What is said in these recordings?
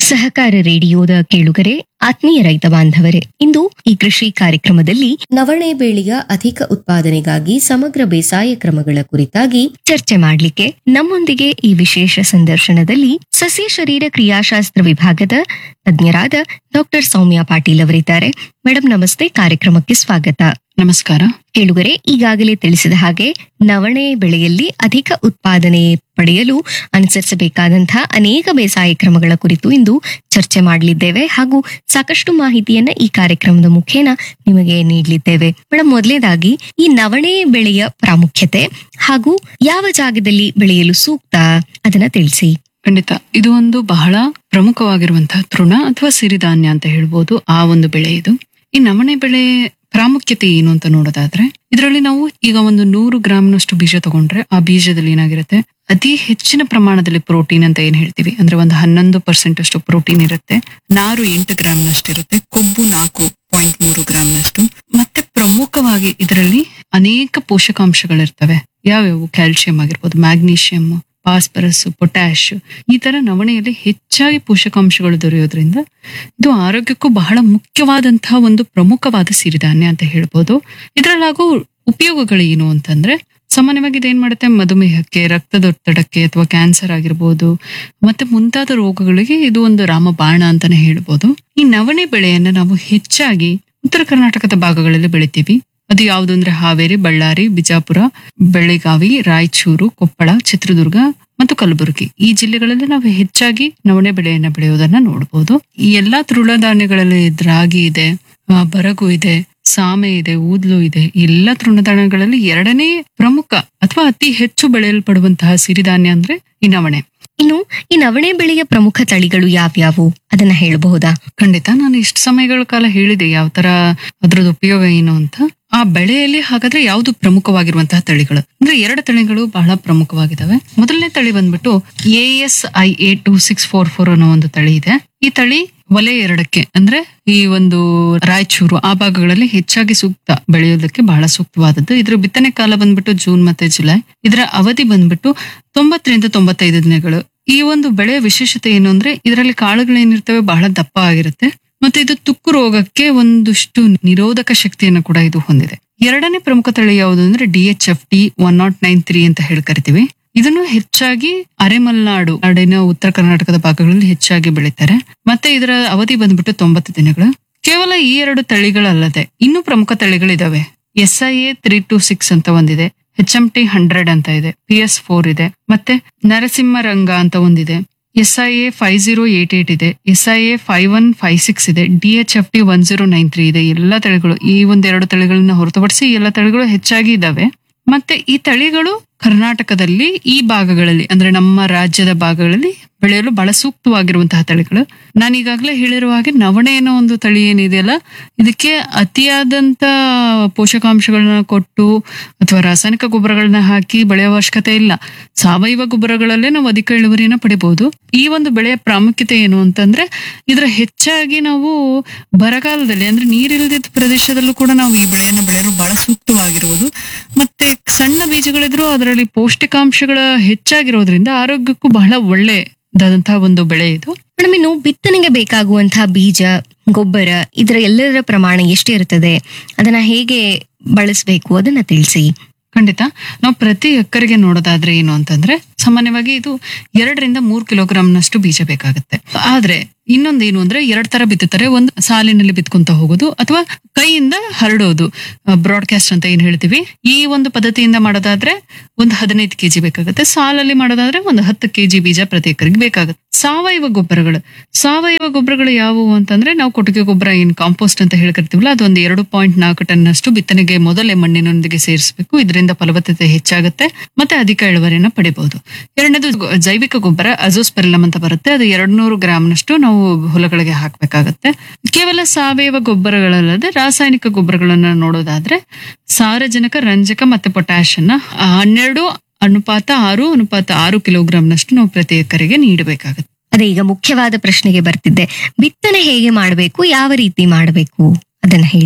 ಸಹಕಾರ ರೇಡಿಯೋದ ಕೇಳುಗರೆ ಆತ್ಮೀಯ ರೈತ ಬಾಂಧವರೇ ಇಂದು ಈ ಕೃಷಿ ಕಾರ್ಯಕ್ರಮದಲ್ಲಿ ನವಣೆ ಬೇಳೆಯ ಅಧಿಕ ಉತ್ಪಾದನೆಗಾಗಿ ಸಮಗ್ರ ಬೇಸಾಯ ಕ್ರಮಗಳ ಕುರಿತಾಗಿ ಚರ್ಚೆ ಮಾಡಲಿಕ್ಕೆ ನಮ್ಮೊಂದಿಗೆ ಈ ವಿಶೇಷ ಸಂದರ್ಶನದಲ್ಲಿ ಸಸ್ಯ ಶರೀರ ಕ್ರಿಯಾಶಾಸ್ತ್ರ ವಿಭಾಗದ ತಜ್ಞರಾದ ಡಾಕ್ಟರ್ ಸೌಮ್ಯ ಪಾಟೀಲ್ ಅವರಿದ್ದಾರೆ ಮೇಡಮ್ ನಮಸ್ತೆ ಕಾರ್ಯಕ್ರಮಕ್ಕೆ ಸ್ವಾಗತ ನಮಸ್ಕಾರ ಕೇಳುಗರೆ ಈಗಾಗಲೇ ತಿಳಿಸಿದ ಹಾಗೆ ನವಣೆ ಬೆಳೆಯಲ್ಲಿ ಅಧಿಕ ಉತ್ಪಾದನೆ ಪಡೆಯಲು ಅನುಸರಿಸಬೇಕಾದಂತಹ ಅನೇಕ ಬೇಸಾಯ ಕ್ರಮಗಳ ಕುರಿತು ಇಂದು ಚರ್ಚೆ ಮಾಡಲಿದ್ದೇವೆ ಹಾಗೂ ಸಾಕಷ್ಟು ಮಾಹಿತಿಯನ್ನ ಈ ಕಾರ್ಯಕ್ರಮದ ಮುಖೇನ ನಿಮಗೆ ನೀಡಲಿದ್ದೇವೆ ಮೇಡಮ್ ಮೊದಲನೇದಾಗಿ ಈ ನವಣೆ ಬೆಳೆಯ ಪ್ರಾಮುಖ್ಯತೆ ಹಾಗೂ ಯಾವ ಜಾಗದಲ್ಲಿ ಬೆಳೆಯಲು ಸೂಕ್ತ ಅದನ್ನ ತಿಳಿಸಿ ಖಂಡಿತ ಇದು ಒಂದು ಬಹಳ ಪ್ರಮುಖವಾಗಿರುವಂತಹ ತೃಣ ಅಥವಾ ಸಿರಿಧಾನ್ಯ ಅಂತ ಹೇಳ್ಬೋದು ಆ ಒಂದು ಬೆಳೆ ಇದು ಈ ನವಣೆ ಬೆಳೆ ಪ್ರಾಮುಖ್ಯತೆ ಏನು ಅಂತ ನೋಡೋದಾದ್ರೆ ಇದರಲ್ಲಿ ನಾವು ಈಗ ಒಂದು ನೂರು ಗ್ರಾಮ್ನಷ್ಟು ಬೀಜ ತಗೊಂಡ್ರೆ ಆ ಬೀಜದಲ್ಲಿ ಏನಾಗಿರುತ್ತೆ ಅತಿ ಹೆಚ್ಚಿನ ಪ್ರಮಾಣದಲ್ಲಿ ಪ್ರೋಟೀನ್ ಅಂತ ಏನ್ ಹೇಳ್ತೀವಿ ಅಂದ್ರೆ ಒಂದು ಹನ್ನೊಂದು ಪರ್ಸೆಂಟ್ ಅಷ್ಟು ಪ್ರೋಟೀನ್ ಇರುತ್ತೆ ನಾರು ಎಂಟು ಗ್ರಾಮ್ನಷ್ಟು ಇರುತ್ತೆ ಕೊಬ್ಬು ನಾಲ್ಕು ಪಾಯಿಂಟ್ ಮೂರು ಗ್ರಾಮ್ನಷ್ಟು ಮತ್ತೆ ಪ್ರಮುಖವಾಗಿ ಇದರಲ್ಲಿ ಅನೇಕ ಪೋಷಕಾಂಶಗಳಿರ್ತವೆ ಯಾವ್ಯಾವು ಕ್ಯಾಲ್ಸಿಯಂ ಆಗಿರ್ಬೋದು ಮ್ಯಾಗ್ನೀಷಿಯಂ ಫಾಸ್ಫರಸ್ ಪೊಟ್ಯಾಶ್ ಈ ತರ ನವಣೆಯಲ್ಲಿ ಹೆಚ್ಚಾಗಿ ಪೋಷಕಾಂಶಗಳು ದೊರೆಯೋದ್ರಿಂದ ಇದು ಆರೋಗ್ಯಕ್ಕೂ ಬಹಳ ಮುಖ್ಯವಾದಂತಹ ಒಂದು ಪ್ರಮುಖವಾದ ಸಿರಿಧಾನ್ಯ ಅಂತ ಹೇಳ್ಬೋದು ಇದರಲ್ಲಾಗೋ ಉಪಯೋಗಗಳು ಏನು ಅಂತಂದ್ರೆ ಸಾಮಾನ್ಯವಾಗಿ ಇದೇನ್ ಮಾಡುತ್ತೆ ಮಧುಮೇಹಕ್ಕೆ ರಕ್ತದೊತ್ತಡಕ್ಕೆ ಅಥವಾ ಕ್ಯಾನ್ಸರ್ ಆಗಿರ್ಬೋದು ಮತ್ತೆ ಮುಂತಾದ ರೋಗಗಳಿಗೆ ಇದು ಒಂದು ರಾಮಬಾಣ ಅಂತಾನೆ ಹೇಳ್ಬೋದು ಈ ನವಣೆ ಬೆಳೆಯನ್ನ ನಾವು ಹೆಚ್ಚಾಗಿ ಉತ್ತರ ಕರ್ನಾಟಕದ ಭಾಗಗಳಲ್ಲಿ ಬೆಳಿತೀವಿ ಅದು ಯಾವುದು ಅಂದ್ರೆ ಹಾವೇರಿ ಬಳ್ಳಾರಿ ಬಿಜಾಪುರ ಬೆಳಗಾವಿ ರಾಯಚೂರು ಕೊಪ್ಪಳ ಚಿತ್ರದುರ್ಗ ಮತ್ತು ಕಲಬುರಗಿ ಈ ಜಿಲ್ಲೆಗಳಲ್ಲಿ ನಾವು ಹೆಚ್ಚಾಗಿ ನವಣೆ ಬೆಳೆಯನ್ನ ಬೆಳೆಯೋದನ್ನ ನೋಡಬಹುದು ಈ ಎಲ್ಲಾ ತೃಣಧಾನ್ಯಗಳಲ್ಲಿ ರಾಗಿ ಇದೆ ಆ, ಬರಗು ಇದೆ ಸಾಮೆ ಇದೆ ಊದ್ಲು ಇದೆ ಎಲ್ಲ ತೃಣಧಾನ್ಯಗಳಲ್ಲಿ ಎರಡನೇ ಪ್ರಮುಖ ಅಥವಾ ಅತಿ ಹೆಚ್ಚು ಬೆಳೆಯಲ್ಪಡುವಂತಹ ಸಿರಿಧಾನ್ಯ ಅಂದ್ರೆ ಈ ನವಣೆ ಇನ್ನು ಈ ನವಣೆ ಬೆಳೆಯ ಪ್ರಮುಖ ತಳಿಗಳು ಯಾವ್ಯಾವು ಅದನ್ನ ಹೇಳಬಹುದಾ ಖಂಡಿತ ನಾನು ಇಷ್ಟು ಸಮಯಗಳ ಕಾಲ ಹೇಳಿದೆ ಯಾವ ತರ ಅದ್ರದ್ದು ಉಪಯೋಗ ಏನು ಅಂತ ಆ ಬೆಳೆಯಲ್ಲಿ ಹಾಗಾದ್ರೆ ಯಾವುದು ಪ್ರಮುಖವಾಗಿರುವಂತಹ ತಳಿಗಳು ಅಂದ್ರೆ ಎರಡು ತಳಿಗಳು ಬಹಳ ಪ್ರಮುಖವಾಗಿದ್ದಾವೆ ಮೊದಲನೇ ತಳಿ ಬಂದ್ಬಿಟ್ಟು A S I A two six four four ಅನ್ನೋ ಒಂದು ತಳಿ ಇದೆ ಈ ತಳಿ ವಲಯ ಎರಡಕ್ಕೆ ಅಂದ್ರೆ ಈ ಒಂದು ರಾಯಚೂರು ಆ ಭಾಗಗಳಲ್ಲಿ ಹೆಚ್ಚಾಗಿ ಸೂಕ್ತ ಬೆಳೆಯೋದಕ್ಕೆ ಬಹಳ ಸೂಕ್ತವಾದದ್ದು ಇದ್ರ ಬಿತ್ತನೆ ಕಾಲ ಬಂದ್ಬಿಟ್ಟು ಜೂನ್ ಮತ್ತೆ ಜುಲೈ ಇದರ ಅವಧಿ ಬಂದ್ಬಿಟ್ಟು ತೊಂಬತ್ತರಿಂದ ತೊಂಬತ್ತೈದು ದಿನಗಳು ಈ ಒಂದು ಬೆಳೆಯ ವಿಶೇಷತೆ ಏನು ಅಂದ್ರೆ ಇದರಲ್ಲಿ ಕಾಳುಗಳೇನಿರ್ತವೆ ಬಹಳ ದಪ್ಪ ಆಗಿರುತ್ತೆ ಮತ್ತೆ ಇದು ತುಕ್ಕು ರೋಗಕ್ಕೆ ಒಂದಷ್ಟು ನಿರೋಧಕ ಶಕ್ತಿಯನ್ನು ಕೂಡ ಇದು ಹೊಂದಿದೆ ಎರಡನೇ ಪ್ರಮುಖ ತಳಿ ಯಾವುದು ಅಂದ್ರೆ D H F T one nought nine three ಅಂತ ಹೇಳಿ ಕರಿತೀವಿ ಇದನ್ನು ಹೆಚ್ಚಾಗಿ ಅರೆಮಲ್ನಾಡು ನಾಡಿನ ಉತ್ತರ ಕರ್ನಾಟಕದ ಭಾಗಗಳಲ್ಲಿ ಹೆಚ್ಚಾಗಿ ಬೆಳೀತಾರೆ ಮತ್ತೆ ಇದರ ಅವಧಿ ಬಂದ್ಬಿಟ್ಟು ತೊಂಬತ್ತು ದಿನಗಳು ಕೇವಲ ಈ ಎರಡು ತಳಿಗಳಲ್ಲದೆ ಇನ್ನೂ ಪ್ರಮುಖ ತಳಿಗಳಿದಾವೆ S I A three two six ಅಂತ ಒಂದಿದೆ ಎಚ್ ಎಂ ಟಿ ಹಂಡ್ರೆಡ್ ಅಂತ ಇದೆ ಪಿ ಎಸ್ ಫೋರ್ ಇದೆ ಮತ್ತೆ ನರಸಿಂಹರಂಗ ಅಂತ ಒಂದಿದೆ S I A five zero eight eight ಇದೆ S I A five one five six ಇದೆ D H F T one zero nine three ಇದೆ ಎಲ್ಲ ತಳಿಗಳು ಈ ಒಂದೆರಡು ತಳಿಗಳನ್ನ ಹೊರತುಪಡಿಸಿ ಎಲ್ಲ ತಳಿಗಳು ಹೆಚ್ಚಾಗಿ ಇದಾವೆ ಮತ್ತೆ ಈ ತಳಿಗಳು ಕರ್ನಾಟಕದಲ್ಲಿ ಈ ಭಾಗಗಳಲ್ಲಿ ಅಂದ್ರೆ ನಮ್ಮ ರಾಜ್ಯದ ಭಾಗಗಳಲ್ಲಿ ಬೆಳೆಯಲು ಬಹಳ ಸೂಕ್ತವಾಗಿರುವಂತಹ ತಳಿಗಳು ನಾನು ಈಗಾಗಲೇ ಹೇಳಿರುವ ಹಾಗೆ ನವಣೆ ಅನ್ನೋ ಒಂದು ತಳಿ ಏನಿದೆಯಲ್ಲ ಇದಕ್ಕೆ ಅತಿಯಾದಂತ ಪೋಷಕಾಂಶಗಳನ್ನ ಕೊಟ್ಟು ಅಥವಾ ರಾಸಾಯನಿಕ ಗೊಬ್ಬರಗಳನ್ನ ಹಾಕಿ ಬೆಳೆಯುವ ಅವಶ್ಯಕತೆ ಇಲ್ಲ ಸಾವಯವ ಗೊಬ್ಬರಗಳಲ್ಲೇ ನಾವು ಅಧಿಕ ಇಳುವರಿಯನ್ನ ಪಡಿಬಹುದು ಈ ಒಂದು ಬೆಳೆಯ ಪ್ರಾಮುಖ್ಯತೆ ಏನು ಅಂತಂದ್ರೆ ಇದರ ಹೆಚ್ಚಾಗಿ ನಾವು ಬರಗಾಲದಲ್ಲಿ ಅಂದ್ರೆ ನೀರಿಲ್ಲದ ಪ್ರದೇಶದಲ್ಲೂ ಕೂಡ ನಾವು ಈ ಬೆಳೆಯನ್ನು ಬೆಳೆಯಲು ಬಹಳ ಸೂಕ್ತವಾಗಿರುವುದು ಮತ್ತೆ ಸಣ್ಣ ಬೀಜಗಳಿದ್ರು ಅದರಲ್ಲಿ ಪೌಷ್ಟಿಕಾಂಶಗಳ ಹೆಚ್ಚಾಗಿರೋದ್ರಿಂದ ಆರೋಗ್ಯಕ್ಕೂ ಬಹಳ ಒಳ್ಳೆಯದಾದಂತಹ ಒಂದು ಬೆಳೆ ಇದು ಮೇಡಮ್ ಇನ್ನು ಬಿತ್ತನೆಗೆ ಬೇಕಾಗುವಂತಹ ಬೀಜ ಗೊಬ್ಬರ ಇದರ ಎಲ್ಲದರ ಪ್ರಮಾಣ ಎಷ್ಟಿರುತ್ತದೆ ಅದನ್ನ ಹೇಗೆ ಬಳಸಬೇಕು ಅದನ್ನ ತಿಳಿಸಿ ಖಂಡಿತ ನಾವು ಪ್ರತಿ ಎಕರೆಗೆ ನೋಡೋದಾದ್ರೆ ಏನು ಅಂತಂದ್ರೆ ಸಾಮಾನ್ಯವಾಗಿ ಇದು ಎರಡರಿಂದ ಮೂರು ಕಿಲೋಗ್ರಾಮ್ನಷ್ಟು ಬೀಜ ಬೇಕಾಗುತ್ತೆ ಆದ್ರೆ ಇನ್ನೊಂದೇನು ಅಂದ್ರೆ ಎರಡ್ ತರ ಬಿತ್ತುತ್ತಾರೆ ಒಂದು ಸಾಲಿನಲ್ಲಿ ಬಿತ್ಕೊಂತ ಹೋಗೋದು ಅಥವಾ ಕೈಯಿಂದ ಹರಡೋದು ಬ್ರಾಡ್ಕಾಸ್ಟ್ ಅಂತ ಏನ್ ಹೇಳ್ತೀವಿ ಈ ಒಂದು ಪದ್ಧತಿಯಿಂದ ಮಾಡೋದಾದ್ರೆ ಒಂದು ಹದಿನೈದು ಕೆಜಿ ಬೇಕಾಗುತ್ತೆ ಸಾಲಲ್ಲಿ ಮಾಡೋದಾದ್ರೆ ಒಂದು ಹತ್ತು ಕೆಜಿ ಬೀಜ ಪ್ರತಿ ಎಕರೆಗೆ ಬೇಕಾಗುತ್ತೆ ಸಾವಯವ ಗೊಬ್ಬರಗಳು ಸಾವಯವ ಗೊಬ್ಬರಗಳು ಯಾವುವು ಅಂತಂದ್ರೆ ನಾವು ಕೊಟ್ಟಿಗೆ ಗೊಬ್ಬರ ಏನ್ ಕಾಂಪೋಸ್ಟ್ ಅಂತ ಹೇಳ್ಕರ್ತೀವಲ್ಲ ಅದೊಂದು ಎರಡು ಪಾಯಿಂಟ್ ನಾಲ್ಕು ಟನ್ ಅಷ್ಟು ಬಿತ್ತನೆಗೆ ಮೊದಲೇ ಮಣ್ಣಿನೊಂದಿಗೆ ಸೇರಿಸಬೇಕು ಇದರಿಂದ ಫಲವತ್ತತೆ ಹೆಚ್ಚಾಗುತ್ತೆ ಮತ್ತೆ ಅಧಿಕ ಇಳುವರಿಯನ್ನ ಪಡಿಬಹುದು ಎರಡನೇದು ಗೊ- ಜೈವಿಕ ಗೊಬ್ಬರ ಅಜೋಸ್ಪೆರಿಲಮ್ ಅಂತ ಬರುತ್ತೆ ಅದು ಎರಡ್ ನೂರು ಗ್ರಾಮ್ನಷ್ಟು ನಾವು ಹೊಲಗಳಿಗೆ ಹಾಕ್ಬೇಕಾಗತ್ತೆ ಕೇವಲ ಸಾವಯವ ಗೊಬ್ಬರಗಳಲ್ಲದೆ ರಾಸಾಯನಿಕ ಗೊಬ್ಬರಗಳನ್ನ ನೋಡೋದಾದ್ರೆ ಸಾರಜನಕ ರಂಜಕ ಮತ್ತೆ ಪೊಟ್ಯಾಶ್ ಅನ್ನ ಹನ್ನೆರಡು ಅನುಪಾತ ಆರು ಅನುಪಾತ ಆರು ಕಿಲೋಗ್ರಾಮ್ನಷ್ಟು ನಾವು ಪ್ರತಿ ಎಕರೆಗೆ ನೀಡಬೇಕಾಗುತ್ತೆ ಅದೇ ಈಗ ಮುಖ್ಯವಾದ ಪ್ರಶ್ನೆಗೆ ಬರ್ತಿದ್ದೆ ಬಿತ್ತನೆ ಹೇಗೆ ಮಾಡಬೇಕು ಯಾವ ರೀತಿ ಮಾಡಬೇಕು ಅದನ್ನ ಹೇಳಿ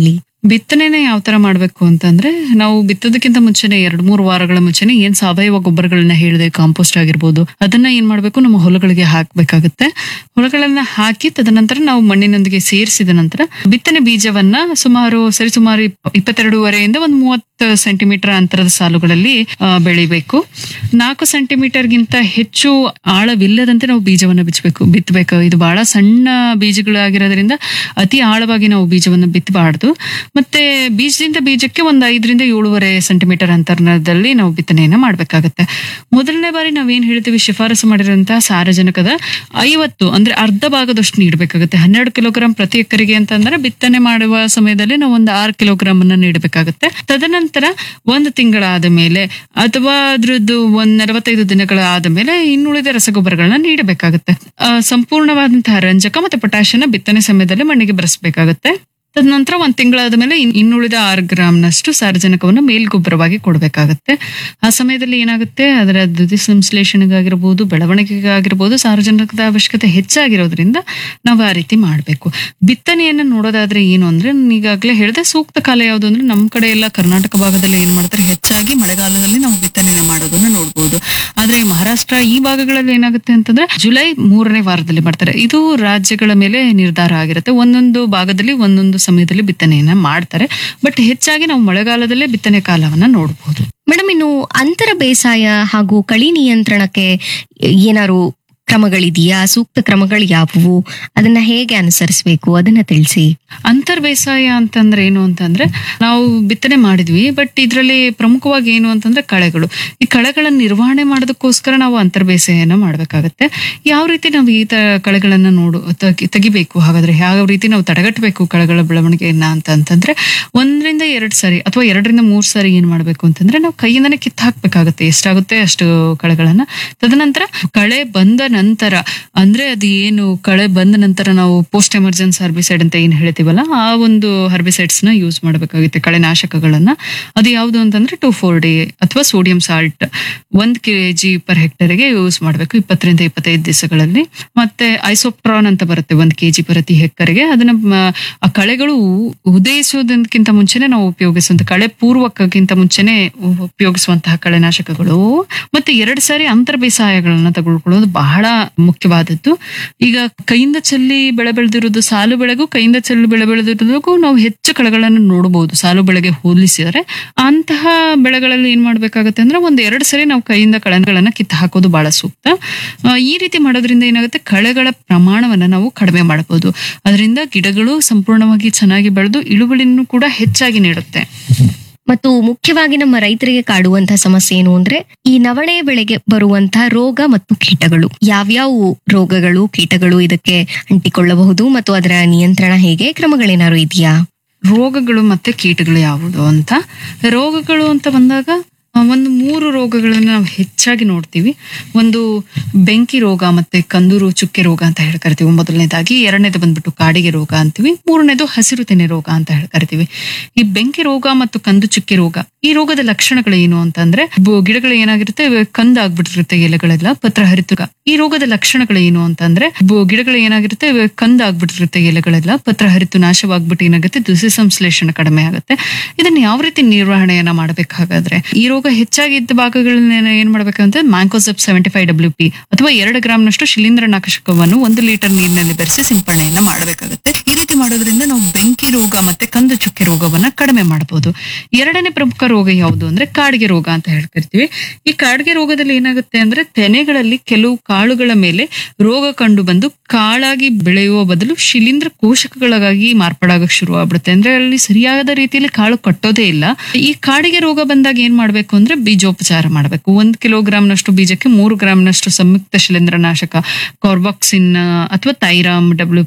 ಬಿತ್ತನೆನ ಯಾವ ತರ ಮಾಡ್ಬೇಕು ಅಂತಂದ್ರೆ ನಾವು ಬಿತ್ತೋದಕ್ಕಿಂತ ಮುಂಚೆನೆ ಎರಡ್ ಮೂರು ವಾರಗಳ ಮುಂಚೆನೆ ಏನ್ ಸಾವಯವ ಗೊಬ್ಬರಗಳನ್ನ ಹೇಳಿದೆ ಕಾಂಪೋಸ್ಟ್ ಆಗಿರ್ಬೋದು ಅದನ್ನ ಏನ್ ಮಾಡ್ಬೇಕು ನಮ್ಮ ಹೊಲಗಳಿಗೆ ಹಾಕ್ಬೇಕಾಗುತ್ತೆ ಹೊಲಗಳನ್ನ ಹಾಕಿ ತದನಂತರ ನಾವು ಮಣ್ಣಿನೊಂದಿಗೆ ಸೇರಿಸಿದ ನಂತರ ಬಿತ್ತನೆ ಬೀಜವನ್ನ ಸುಮಾರು ಸರಿಸುಮಾರು ಇಪ್ಪ- ಇಪ್ಪತ್ತೆರಡೂವರೆಯಿಂದ ಒಂದು ಮೂವತ್ತು ಸೆಂಟಿಮೀಟರ್ ಅಂತರದ ಸಾಲುಗಳಲ್ಲಿ ಆ, ಬೆಳಿಬೇಕು ನಾಲ್ಕು ಸೆಂಟಿಮೀಟರ್ಗಿಂತ ಹೆಚ್ಚು ಆಳವಿಲ್ಲದಂತೆ ನಾವು ಬೀಜವನ್ನ ಬಿಚ್ಚಬೇಕು ಬಿತ್ತಬೇಕು ಇದು ಬಹಳ ಸಣ್ಣ ಬೀಜಗಳಾಗಿರೋದ್ರಿಂದ ಅತಿ ಆಳವಾಗಿ ನಾವು ಬೀಜವನ್ನು ಬಿತ್ತಬಾರ್ದು ಮತ್ತೆ ಬೀಜದಿಂದ ಬೀಜಕ್ಕೆ ಒಂದು ಐದರಿಂದ ಏಳುವರೆ ಸೆಂಟಿಮೀಟರ್ ಅಂತರದಲ್ಲಿ ನಾವು ಬಿತ್ತನೆಯನ್ನ ಮಾಡ್ಬೇಕಾಗತ್ತೆ ಮೊದಲನೇ ಬಾರಿ ನಾವೇನ್ ಹೇಳ್ತೀವಿ ಶಿಫಾರಸು ಮಾಡಿರುವಂತಹ ಸಾರಜನಕದ ಐವತ್ತು ಅಂದ್ರೆ ಅರ್ಧ ಭಾಗದಷ್ಟು ನೀಡಬೇಕಾಗುತ್ತೆ ಹನ್ನೆರಡು ಕಿಲೋಗ್ರಾಂ ಪ್ರತಿ ಎಕರೆಗೆ ಅಂತಂದ್ರೆ ಬಿತ್ತನೆ ಮಾಡುವ ಸಮಯದಲ್ಲಿ ನಾವು ಒಂದು ಆರು ಕಿಲೋಗ್ರಾಮ್ ಅನ್ನ ನೀಡಬೇಕಾಗುತ್ತೆ ತದನಂತರ ಒಂದು ತಿಂಗಳಾದ ಮೇಲೆ ಅಥವಾ ಅದ್ರದ್ದು ಒಂದ್ ನಲವತ್ತೈದು ದಿನಗಳಾದ ಮೇಲೆ ಇನ್ನುಳಿದ ರಸಗೊಬ್ಬರಗಳನ್ನ ನೀಡಬೇಕಾಗುತ್ತೆ ಆ, ಸಂಪೂರ್ಣವಾದಂತಹ ರಂಜಕ ಮತ್ತೆ ಪೊಟ್ಯಾಷಿಯನ್ನ ಬಿತ್ತನೆ ಸಮಯದಲ್ಲಿ ಮಣ್ಣಿಗೆ ಬೆರೆಸಬೇಕಾಗುತ್ತೆ ತದನಂತರ ಒಂದ್ ತಿಂಗಳಾದ ಮೇಲೆ ಇನ್- ಇನ್ನುಳಿದ ಆರು ಗ್ರಾಮ್ನಷ್ಟು ಸಾರಜನಕವನ್ನು ಮೇಲ್ಗೊಬ್ಬರವಾಗಿ ಕೊಡಬೇಕಾಗುತ್ತೆ ಆ ಸಮಯದಲ್ಲಿ ಏನಾಗುತ್ತೆ ಅದರ ದ್ಯುತಿ ಸಂಶ್ಲೇಷಣೆಗಾಗಿರ್ಬೋದು ಬೆಳವಣಿಗೆಗಾಗಿರ್ಬೋದು ಸಾರಜನಕದ ಅವಶ್ಯಕತೆ ಹೆಚ್ಚಾಗಿರೋದ್ರಿಂದ ನಾವು ಆ ರೀತಿ ಮಾಡಬೇಕು ಬಿತ್ತನೆಯನ್ನ ನೋಡೋದಾದ್ರೆ ಏನು ಅಂದ್ರೆ ನಾನು ಈಗಾಗಲೇ ಹೇಳಿದೆ ಸೂಕ್ತ ಕಾಲ ಯಾವುದು ಅಂದ್ರೆ ನಮ್ಮ ಕಡೆ ಎಲ್ಲ ಕರ್ನಾಟಕ ಭಾಗದಲ್ಲಿ ಏನ್ ಮಾಡ್ತಾರೆ ಹೆಚ್ಚಾಗಿ ಮಳೆಗಾಲದಲ್ಲಿ ನಾವು ಬಿತ್ತನೆನ ಮಾಡೋದನ್ನ ನೋಡ್ಬೋದು ಆದ್ರೆ ಮಹಾರಾಷ್ಟ್ರ ಈ ಭಾಗಗಳಲ್ಲಿ ಏನಾಗುತ್ತೆ ಅಂತಂದ್ರೆ ಜುಲೈ ಮೂರನೇ ವಾರದಲ್ಲಿ ಮಾಡ್ತಾರೆ ಇದು ರಾಜ್ಯಗಳ ಮೇಲೆ ನಿರ್ಧಾರ ಆಗಿರುತ್ತೆ ಒಂದೊಂದು ಭಾಗದಲ್ಲಿ ಒಂದೊಂದು ಸಮಯದಲ್ಲಿ ಬಿತ್ತನೆಯನ್ನ ಮಾಡ್ತಾರೆ ಬಟ್ ಹೆಚ್ಚಾಗಿ ನಾವು ಮಳೆಗಾಲದಲ್ಲೇ ಬಿತ್ತನೆ ಕಾಲವನ್ನ ನೋಡಬಹುದು ಮೇಡಮ್ ಇನ್ನು ಅಂತರ ಬೇಸಾಯ ಹಾಗೂ ಕಳಿ ನಿಯಂತ್ರಣಕ್ಕೆ ಏನಾದ್ರು ಕ್ರಮಗಳಿದೆಯಾ ಸೂಕ್ತ ಕ್ರಮಗಳು ಯಾವುವು ಅದನ್ನ ಹೇಗೆ ಅನುಸರಿಸಬೇಕು ಅದನ್ನ ತಿಳಿಸಿ ಅಂತರ್ ಬೇಸಾಯ ಅಂತಂದ್ರೆ ಏನು ಅಂತಂದ್ರೆ ನಾವು ಬಿತ್ತನೆ ಮಾಡಿದ್ವಿ ಬಟ್ ಇದರಲ್ಲಿ ಪ್ರಮುಖವಾಗಿ ಏನು ಅಂತಂದ್ರೆ ಕಳೆಗಳು ಈ ಕಳೆಗಳನ್ನ ನಿರ್ವಹಣೆ ಮಾಡೋದಕ್ಕೋಸ್ಕರ ನಾವು ಅಂತರ್ ಬೇಸಾಯನ ಮಾಡ್ಬೇಕಾಗತ್ತೆ ಯಾವ ರೀತಿ ನಾವು ಈ ತ ಕಳೆಗಳನ್ನ ನೋಡು ತೆಗಿ- ತೆಗಿಬೇಕು ಹಾಗಾದ್ರೆ ಯಾವ ರೀತಿ ನಾವು ತಡೆಗಟ್ಟಬೇಕು ಕಳೆಗಳ ಬೆಳವಣಿಗೆಯನ್ನ ಅಂತ ಅಂತಂದ್ರೆ ಒಂದರಿಂದ ಎರಡ್ ಸಾರಿ ಅಥವಾ ಎರಡರಿಂದ ಮೂರ್ ಸಾರಿ ಏನ್ ಮಾಡ್ಬೇಕು ಅಂತಂದ್ರೆ ನಾವು ಕೈಯಿಂದನೇ ಕಿತ್ತು ಹಾಕ್ಬೇಕಾಗತ್ತೆ ಎಷ್ಟಾಗುತ್ತೆ ಅಷ್ಟು ಕಳೆಗಳನ್ನ ತದನಂತರ ಕಳೆ ಬಂದ ನಂತರ ಅಂದ್ರೆ ಅದು ಏನು ಕಳೆ ಬಂದ ನಂತರ ನಾವು ಪೋಸ್ಟ್ ಎಮರ್ಜೆನ್ಸಿ ಹರ್ಬಿಸೈಡ್ ಅಂತ ಏನ್ ಹೇಳ್ತೀವಲ್ಲ ಆ ಒಂದು ಹರ್ಬಿಸೈಡ್ಸ್ ನ ಯೂಸ್ ಮಾಡಬೇಕಾಗುತ್ತೆ ಕಳೆನಾಶಕಗಳನ್ನ ಅದು ಯಾವುದು ಅಂತಂದ್ರೆ ಟೂ ಫೋರ್ ಡಿ ಅಥವಾ ಸೋಡಿಯಂ ಸಾಲ್ಟ್ ಒಂದ್ ಕೆ ಜಿ ಪರ್ ಹೆಕ್ಟರ್ಗೆ ಯೂಸ್ ಮಾಡಬೇಕು ಇಪ್ಪತ್ತರಿಂದ ಇಪ್ಪತ್ತೈದು ದಿವಸಗಳಲ್ಲಿ ಮತ್ತೆ ಐಸೋಪ್ಟ್ರಾನ್ ಅಂತ ಬರುತ್ತೆ ಒಂದ್ ಕೆ ಜಿ ಪ್ರತಿ ಹೆಕ್ಟರ್ಗೆ ಅದನ್ನ ಮ, ಆ ಕಳೆಗಳು ಉದಯಿಸೋದಕ್ಕಿಂತ ಮುಂಚೆನೆ ನಾವು ಉಪಯೋಗಿಸುವಂತ ಕಳೆ ಪೂರ್ವಕ್ಕಿಂತ ಮುಂಚೆನೆ ಉಪಯೋಗಿಸುವಂತಹ ಕಳೆನಾಶಕಗಳು ಮತ್ತೆ ಎರಡು ಸಾರಿ ಅಂತರ್ ಬೇಸಾಯಗಳನ್ನ ತಗೊಳ್ಕೊಳ್ಳೋದು ಬಹಳ ಮುಖ್ಯವಾದದ್ದು ಈಗ ಕೈಯಿಂದ ಚೆಲ್ಲಿ ಬೆಳೆ ಬೆಳೆದಿರೋದು ಸಾಲು ಬೆಳೆಗೂ ಕೈಯಿಂದ ಚೆಲ್ಲಿ ಬೆಳೆ ಬೆಳೆದಿರೋದಕ್ಕೂ ನಾವು ಹೆಚ್ಚು ಕಳೆಗಳನ್ನು ನೋಡಬಹುದು ಸಾಲು ಬೆಳೆಗೆ ಹೋಲಿಸಿದರೆ ಅಂತಹ ಬೆಳೆಗಳಲ್ಲಿ ಏನ್ ಮಾಡ್ಬೇಕಾಗತ್ತೆ ಅಂದ್ರೆ ಒಂದ್ ಎರಡು ಸರಿ ನಾವು ಕೈಯಿಂದ ಕಳೆಗಳನ್ನ ಕಿತ್ತು ಹಾಕೋದು ಬಹಳ ಸೂಕ್ತ ಆ, ಈ ರೀತಿ ಮಾಡೋದ್ರಿಂದ ಏನಾಗುತ್ತೆ ಕಳೆಗಳ ಪ್ರಮಾಣವನ್ನ ನಾವು ಕಡಿಮೆ ಮಾಡಬಹುದು ಅದರಿಂದ ಗಿಡಗಳು ಸಂಪೂರ್ಣವಾಗಿ ಚೆನ್ನಾಗಿ ಬೆಳೆದು ಇಳುವರಿನೂ ಕೂಡ ಹೆಚ್ಚಾಗಿ ನೀಡುತ್ತೆ ಮತ್ತು ಮುಖ್ಯವಾಗಿ ನಮ್ಮ ರೈತರಿಗೆ ಕಾಡುವಂತಹ ಸಮಸ್ಯೆ ಏನು ಅಂದ್ರೆ ಈ ನವಣೆ ಬೆಳೆಗೆ ಬರುವಂತಹ ರೋಗ ಮತ್ತು ಕೀಟಗಳು ಯಾವ್ಯಾವ ರೋಗಗಳು ಕೀಟಗಳು ಇದಕ್ಕೆ ಅಂಟಿಕೊಳ್ಳಬಹುದು ಮತ್ತು ಅದರ ನಿಯಂತ್ರಣ ಹೇಗೆ ಕ್ರಮಗಳೇನಾದ್ರು ಇದೆಯಾ ರೋಗಗಳು ಮತ್ತೆ ಕೀಟಗಳು ಯಾವುದು ಅಂತ ರೋಗಗಳು ಅಂತ ಬಂದಾಗ ಆ, ಒಂದು ಮೂರು ರೋಗಗಳನ್ನ ನಾವು ಹೆಚ್ಚಾಗಿ ನೋಡ್ತೀವಿ ಒಂದು ಬೆಂಕಿ ರೋಗ ಮತ್ತೆ ಕಂದೂರು ಚುಕ್ಕೆ ರೋಗ ಅಂತ ಹೇಳಿ ಕರಿತೀವಿ ಮೊದಲನೇದಾಗಿ ಎರಡನೇದು ಬಂದ್ಬಿಟ್ಟು ಕಾಡಿಗೆ ರೋಗ ಅಂತೀವಿ ಮೂರನೇದು ಹಸಿರು ತೆನೆ ರೋಗ ಅಂತ ಹೇಳಿ ಕರಿತೀವಿ ಈ ಬೆಂಕಿ ರೋಗ ಮತ್ತು ಕಂದು ಚುಕ್ಕೆ ರೋಗ ಈ ರೋಗದ ಲಕ್ಷಣಗಳು ಏನು ಅಂತಂದ್ರೆ ಬು- ಗಿಡಗಳು ಏನಾಗಿರುತ್ತೆ ಕಂದು ಆಗ್ಬಿಟ್ಟಿರುತ್ತೆ ಎಲೆಗಳೆಲ್ಲ ಪತ್ರ ಹರಿತುಗ ಈ ರೋಗದ ಲಕ್ಷಣಗಳು ಏನು ಅಂತಂದ್ರೆ ಬು- ಗಿಡಗಳು ಏನಾಗಿರುತ್ತೆ ಕಂದು ಆಗ್ಬಿಟ್ಟಿರುತ್ತೆ ಎಲೆಗಳೆಲ್ಲ ಪತ್ರ ಹರಿತು ನಾಶವಾಗ್ಬಿಟ್ಟು ಏನಾಗುತ್ತೆ ದುಸಿ ಸಂಶ್ಲೇಷಣೆ ಕಡಿಮೆ ಆಗುತ್ತೆ ಇದನ್ನ ಯಾವ ರೀತಿ ನಿರ್ವಹಣೆಯನ್ನ ಮಾಡಬೇಕಾಗಾದ್ರೆ ಈ ರೋಗ ಹೆಚ್ಚಾಗಿ ಇದ್ದ ಭಾಗಗಳನ್ನ ಏನ್ ಮಾಡ್ಬೇಕಂತ mancozeb seventy five W P ಅಥವಾ ಎರಡು ಗ್ರಾಮ್ನಷ್ಟು ಶಿಲೀಂಧ್ರ ನಾಶಕವನ್ನು ಒಂದು ಲೀಟರ್ ನೀರಿನಲ್ಲಿ ಬೆರೆಸಿ ಸಿಂಪಡಣೆಯನ್ನ ಮಾಡಬೇಕಾಗುತ್ತೆ ಈ ರೀತಿ ಮಾಡೋದ್ರಿಂದ ನಾವು ಬೆಂಕಿ ರೋಗ ಮತ್ತೆ ಕಂದು ಚುಕ್ಕೆ ರೋಗವನ್ನ ಕಡಿಮೆ ಮಾಡಬಹುದು ಎರಡನೇ ಪ್ರಮುಖ ರೋಗ ಯಾವುದು ಅಂದ್ರೆ ಕಾಡಿಗೆ ರೋಗ ಅಂತ ಹೇಳ್ತಿರ್ತೀವಿ ಈ ಕಾಡಿಗೆ ರೋಗದಲ್ಲಿ ಏನಾಗುತ್ತೆ ಅಂದ್ರೆ ತೆನೆಗಳಲ್ಲಿ ಕೆಲವು ಕಾಳುಗಳ ಮೇಲೆ ರೋಗ ಕಂಡು ಬಂದು ಕಾಳಾಗಿ ಬೆಳೆಯುವ ಬದಲು ಶಿಲೀಂಧ್ರ ಕೋಶಕಗಳಾಗಿ ಮಾರ್ಪಾಡಾಗಕ್ಕೆ ಶುರು ಆಗ್ಬಿಡುತ್ತೆ ಅಂದ್ರೆ ಅಲ್ಲಿ ಸರಿಯಾದ ರೀತಿಯಲ್ಲಿ ಕಾಳು ಕಟ್ಟೋದೇ ಇಲ್ಲ ಈ ಕಾಡಿಗೆ ರೋಗ ಬಂದಾಗ ಏನ್ ಮಾಡ್ಬೇಕು ಅಂದ್ರೆ ಬೀಜೋಪಚಾರ ಮಾಡಬೇಕು ಒಂದ್ ಕಿಲೋಗ್ರಾಮ್ನಷ್ಟು ಬೀಜಕ್ಕೆ ಮೂರು ಗ್ರಾಮ್ನಷ್ಟು ಸಂಯುಕ್ತ ಶಿಲೀಂಧ್ರನಾಶಕ ಕಾರ್ಬಾಕ್ಸಿನ್ ಅಥವಾ ಥೈರಾಮ್ ಡಬ್ಲ್ಯೂ